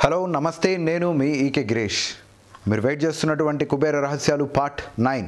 hello నమస్తే నేను మీ ఈకే గిరీష్ మీరు వెయిట్ చేస్తున్నటువంటి కుబేర రహస్యాలు పార్ట్ నైన్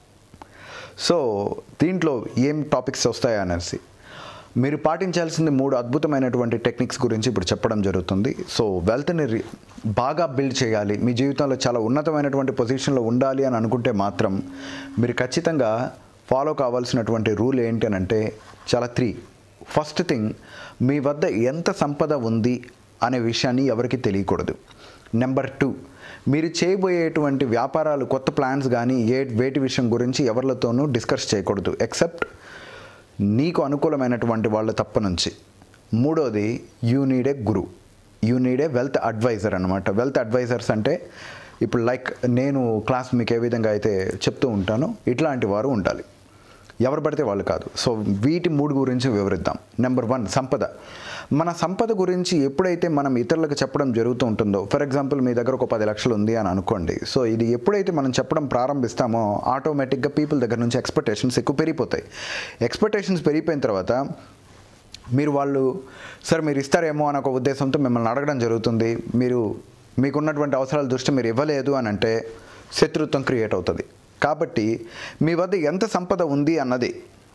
సో దీంట్లో ఏం టాపిక్స్ వస్తాయా అనేసి మీరు పాటించాల్సింది మూడు అద్భుతమైనటువంటి టెక్నిక్స్ గురించి ఇప్పుడు చెప్పడం జరుగుతుంది సో వెల్త్ని రి- బాగా బిల్డ్ చేయాలి మీ జీవితంలో చాలా ఉన్నతమైనటువంటి పొజిషన్లో ఉండాలి అని అనుకుంటే మాత్రం మీరు ఖచ్చితంగా ఫాలో కావాల్సినటువంటి రూల్ ఏంటి అని అంటే చాలా త్రీ ఫస్ట్ థింగ్ మీ వద్ద ఎంత సంపద ఉంది అనే విషయాన్ని ఎవరికి తెలియకూడదు నెంబర్ టూ మీరు చేయబోయేటువంటి వ్యాపారాలు కొత్త ప్లాన్స్ కానీ ఏ వేటి విషయం గురించి ఎవరితోనూ డిస్కస్ చేయకూడదు ఎక్సెప్ట్ నీకు అనుకూలమైనటువంటి వాళ్ళ తప్ప నుంచి మూడోది you need a guru you need a wealth adviser అనమాట వెల్త్ అడ్వైజర్స్ అంటే ఇప్పుడు లైక్ నేను క్లాస్ మీకు ఏ విధంగా అయితే చెప్తూ ఉంటానో ఇట్లాంటి వారు ఉండాలి ఎవరు పడితే వాళ్ళు కాదు సో వీటి మూడు గురించి వివరిద్దాం నెంబర్ వన్ సంపద మన సంపద గురించి ఎప్పుడైతే మనం ఇతరులకు చెప్పడం జరుగుతూ ఉంటుందో ఫర్ ఎగ్జాంపుల్ మీ దగ్గర ఒక పది లక్షలు ఉంది అని అనుకోండి సో ఇది ఎప్పుడైతే మనం చెప్పడం ప్రారంభిస్తామో ఆటోమేటిక్గా పీపుల్ దగ్గర నుంచి ఎక్స్పెక్టేషన్స్ ఎక్కువ పెరిగిపోతాయి ఎక్స్పెక్టేషన్స్ పెరిగిపోయిన తర్వాత మీరు వాళ్ళు సార్ మీరు ఇస్తారేమో అని ఒక ఉద్దేశంతో మిమ్మల్ని అడగడం జరుగుతుంది మీరు మీకున్నటువంటి అవసరాల దృష్టి మీరు ఇవ్వలేదు అని అంటే శత్రుత్వం క్రియేట్ అవుతుంది కాబట్టి మీ వద్ద ఎంత సంపద ఉంది అన్నది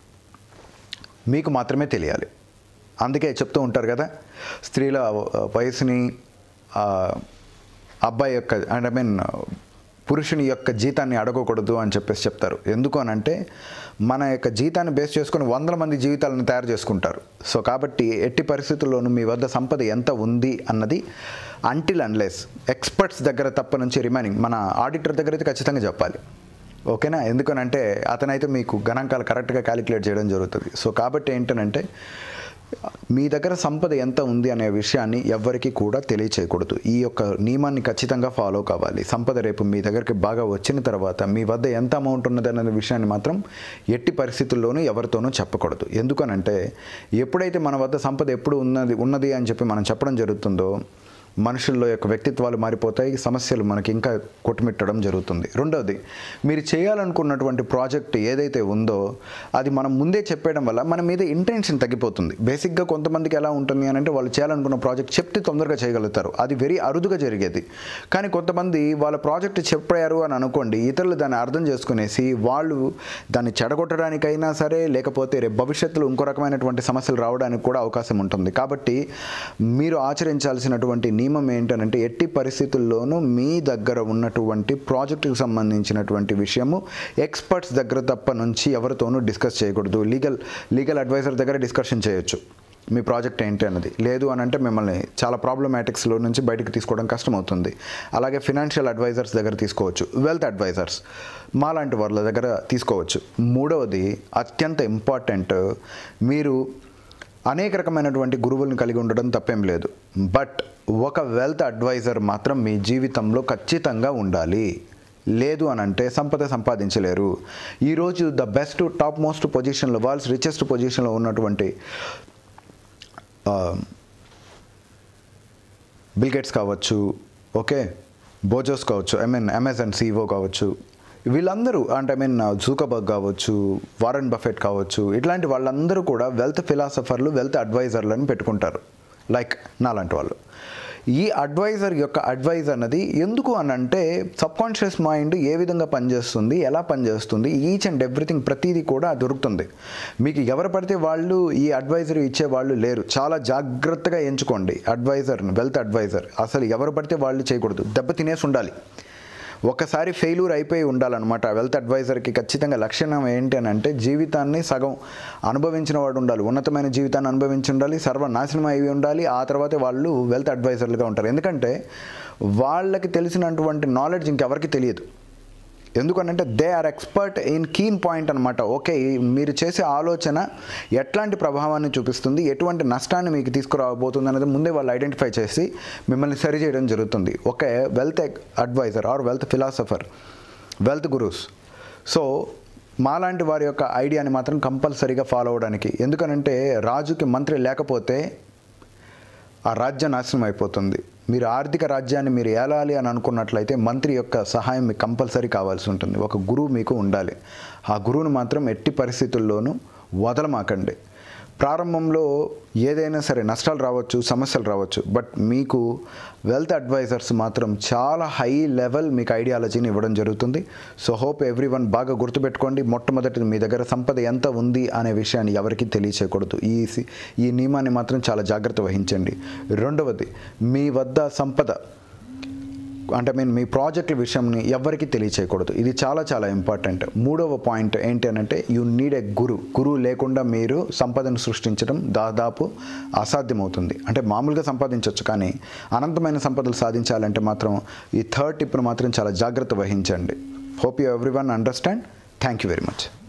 మీకు మాత్రమే తెలియాలి అందుకే చెప్తూ ఉంటారు కదా స్త్రీల వయసుని ఆ, అబ్బాయి యొక్క అండ్ ఐ మీన్ పురుషుని యొక్క జీతాన్ని అడగకూడదు అని చెప్పేసి చెప్తారు ఎందుకు అని అంటే మన యొక్క జీతాన్ని బేస్ చేసుకొని వందల మంది జీవితాలను తయారు చేసుకుంటారు సో కాబట్టి ఎట్టి పరిస్థితుల్లోనూ మీ వద్ద సంపద ఎంత ఉంది అన్నది అంటిల్ అన్లెస్ ఎక్స్పర్ట్స్ దగ్గర తప్ప నుంచి రిమైనింగ్ మన ఆడిటర్ దగ్గర అయితే ఖచ్చితంగా చెప్పాలి ఓకేనా ఎందుకనంటే అతనైతే మీకు గణాంకాలు కరెక్ట్గా క్యాలిక్యులేట్ చేయడం జరుగుతుంది సో కాబట్టి ఏంటనంటే మీ దగ్గర సంపద ఎంత ఉంది అనే విషయాన్ని ఎవ్వరికీ కూడా తెలియచేయకూడదు ఈ యొక్క నియమాన్ని ఖచ్చితంగా ఫాలో కావాలి సంపద రేపు మీ దగ్గరికి బాగా వచ్చిన తర్వాత మీ వద్ద ఎంత అమౌంట్ ఉన్నది అనే విషయాన్ని మాత్రం ఎట్టి పరిస్థితుల్లోనూ ఎవరితోనూ చెప్పకూడదు ఎందుకనంటే ఎప్పుడైతే మన వద్ద సంపద ఎప్పుడు ఉన్నది ఉన్నది అని చెప్పి మనం చెప్పడం జరుగుతుందో మనుషుల్లో యొక్క వ్యక్తిత్వాలు మారిపోతాయి సమస్యలు మనకి ఇంకా కొట్టుమిట్టడం జరుగుతుంది రెండవది మీరు చేయాలనుకున్నటువంటి ప్రాజెక్ట్ ఏదైతే ఉందో అది మనం ముందే చెప్పేయడం వల్ల మన మీద ఇంటెన్షన్ తగ్గిపోతుంది బేసిక్గా కొంతమందికి ఎలా ఉంటుంది అని అంటే వాళ్ళు చేయాలనుకున్న ప్రాజెక్ట్ చెప్తే తొందరగా చేయగలుగుతారు అది వెరీ అరుదుగా జరిగేది కానీ కొంతమంది వాళ్ళ ప్రాజెక్ట్ చెప్పారు అని అనుకోండి ఇతరులు దాన్ని అర్థం చేసుకునేసి వాళ్ళు దాన్ని చెడగొట్టడానికైనా సరే లేకపోతే రేపు భవిష్యత్తులో ఇంకో రకమైనటువంటి సమస్యలు రావడానికి కూడా అవకాశం ఉంటుంది కాబట్టి మీరు ఆచరించాల్సినటువంటి నియమం ఏంటనంటే ఎట్టి పరిస్థితుల్లోనూ మీ దగ్గర ఉన్నటువంటి ప్రాజెక్టుకు సంబంధించినటువంటి విషయము ఎక్స్పర్ట్స్ దగ్గర తప్ప నుంచి ఎవరితోనూ డిస్కస్ చేయకూడదు లీగల్ లీగల్ అడ్వైజర్ దగ్గర డిస్కషన్ చేయొచ్చు మీ ప్రాజెక్ట్ ఏంటి అన్నది లేదు అని అంటే మిమ్మల్ని చాలా ప్రాబ్లమాటిక్స్లో నుంచి బయటకు తీసుకోవడం కష్టమవుతుంది అలాగే ఫినాన్షియల్ అడ్వైజర్స్ దగ్గర తీసుకోవచ్చు వెల్త్ అడ్వైజర్స్ మాలాంటి వాళ్ళ దగ్గర తీసుకోవచ్చు మూడవది అత్యంత ఇంపార్టెంట్ మీరు అనేక రకమైనటువంటి గురువులను కలిగి ఉండడం తప్పేం లేదు బట్ ఒక వెల్త్ అడ్వైజర్ మాత్రం మీ జీవితంలో ఖచ్చితంగా ఉండాలి లేదు అని అంటే సంపద సంపాదించలేరు ఈరోజు ద బెస్ట్ టాప్ మోస్ట్ పొజిషన్లో వరల్డ్స్ రిచెస్ట్ పొజిషన్లో ఉన్నటువంటి బిల్గేట్స్ కావచ్చు ఓకే బోజోస్ కావచ్చు ఐ మీన్ అమెజాన్ సీఓ కావచ్చు వీళ్ళందరూ అంటే ఐ మీన్ జూకబర్గ్ కావచ్చు వారన్ బఫెట్ కావచ్చు ఇట్లాంటి వాళ్ళందరూ కూడా వెల్త్ ఫిలాసఫర్లు వెల్త్ అడ్వైజర్లను పెట్టుకుంటారు లైక్ నాలాంటి వాళ్ళు ఈ అడ్వైజర్ యొక్క అడ్వైజ్ అన్నది ఎందుకు అని అంటే సబ్కాన్షియస్ మైండ్ ఏ విధంగా పనిచేస్తుంది ఎలా పనిచేస్తుంది ఈచ్ అండ్ ఎవ్రీథింగ్ ప్రతిదీ కూడా దొరుకుతుంది మీకు ఎవరు పడితే వాళ్ళు ఈ అడ్వైజర్ ఇచ్చే వాళ్ళు లేరు చాలా జాగ్రత్తగా ఎంచుకోండి అడ్వైజర్ని వెల్త్ అడ్వైజర్ అసలు ఎవరు పడితే వాళ్ళు చేయకూడదు దెబ్బ తినేసి ఉండాలి ఒకసారి ఫెయిల్యూర్ అయిపోయి ఉండాలన్నమాట వెల్త్ అడ్వైజర్కి ఖచ్చితంగా లక్షణం ఏంటి అని అంటే జీవితాన్ని సగం అనుభవించిన వాడు ఉండాలి ఉన్నతమైన జీవితాన్ని అనుభవించి ఉండాలి సర్వనాశనం అయి ఉండాలి ఆ తర్వాత వాళ్ళు వెల్త్ అడ్వైజర్లుగా ఉంటారు ఎందుకంటే వాళ్ళకి తెలిసినటువంటి నాలెడ్జ్ ఇంకెవరికి తెలియదు ఎందుకనంటే they are expert in keen point అనమాట ఓకే మీరు చేసే ఆలోచన ఎట్లాంటి ప్రభావాన్ని చూపిస్తుంది ఎటువంటి నష్టాన్ని మీకు తీసుకురాబోతుంది అనేది ముందే వాళ్ళు ఐడెంటిఫై చేసి మిమ్మల్ని సరి చేయడం జరుగుతుంది ఒక wealth adviser or wealth philosopher wealth gurus so మాలాంటి వారి యొక్క ఐడియాని మాత్రం కంపల్సరీగా ఫాలో అవ్వడానికి ఎందుకనంటే రాజుకి మంత్రి లేకపోతే ఆ రాజ్యం నాశనం అయిపోతుంది మీరు ఆర్థిక రాజ్యాన్ని మీరు ఏలాలి అని అనుకున్నట్లయితే మంత్రి యొక్క సహాయం మీకు కంపల్సరీ కావాల్సి ఉంటుంది ఒక గురువు మీకు ఉండాలి ఆ గురువును మాత్రం ఎట్టి పరిస్థితుల్లోనూ వదలమాకండి ప్రారంభంలో ఏదైనా సరే నష్టాలు రావచ్చు సమస్యలు రావచ్చు బట్ మీకు వెల్త్ అడ్వైజర్స్ మాత్రం చాలా హై లెవెల్ మీకు ఐడియాలజీని ఇవ్వడం జరుగుతుంది సో హోప్ ఎవ్రీ వన్ బాగా గుర్తుపెట్టుకోండి మొట్టమొదటి మీ దగ్గర సంపద ఎంత ఉంది అనే విషయాన్ని ఎవరికీ తెలియచేయకూడదు ఈ సి- ఈ నియమాన్ని మాత్రం చాలా జాగ్రత్త వహించండి రెండవది మీ వద్ద సంపద అంటే మీన్ మీ ప్రాజెక్టుల విషయంని ఎవరికి తెలియచేయకూడదు ఇది చాలా చాలా ఇంపార్టెంట్ మూడవ పాయింట్ ఏంటి అని అంటే యూ నీడ్ ఎ గురు గురువు లేకుండా మీరు సంపదను సృష్టించడం దాదాపు అసాధ్యమవుతుంది అంటే మామూలుగా సంపాదించవచ్చు కానీ అనంతమైన సంపదలు సాధించాలంటే మాత్రం ఈ థర్డ్ టిప్ను మాత్రం చాలా జాగ్రత్త వహించండి hope you everyone understand thank you very much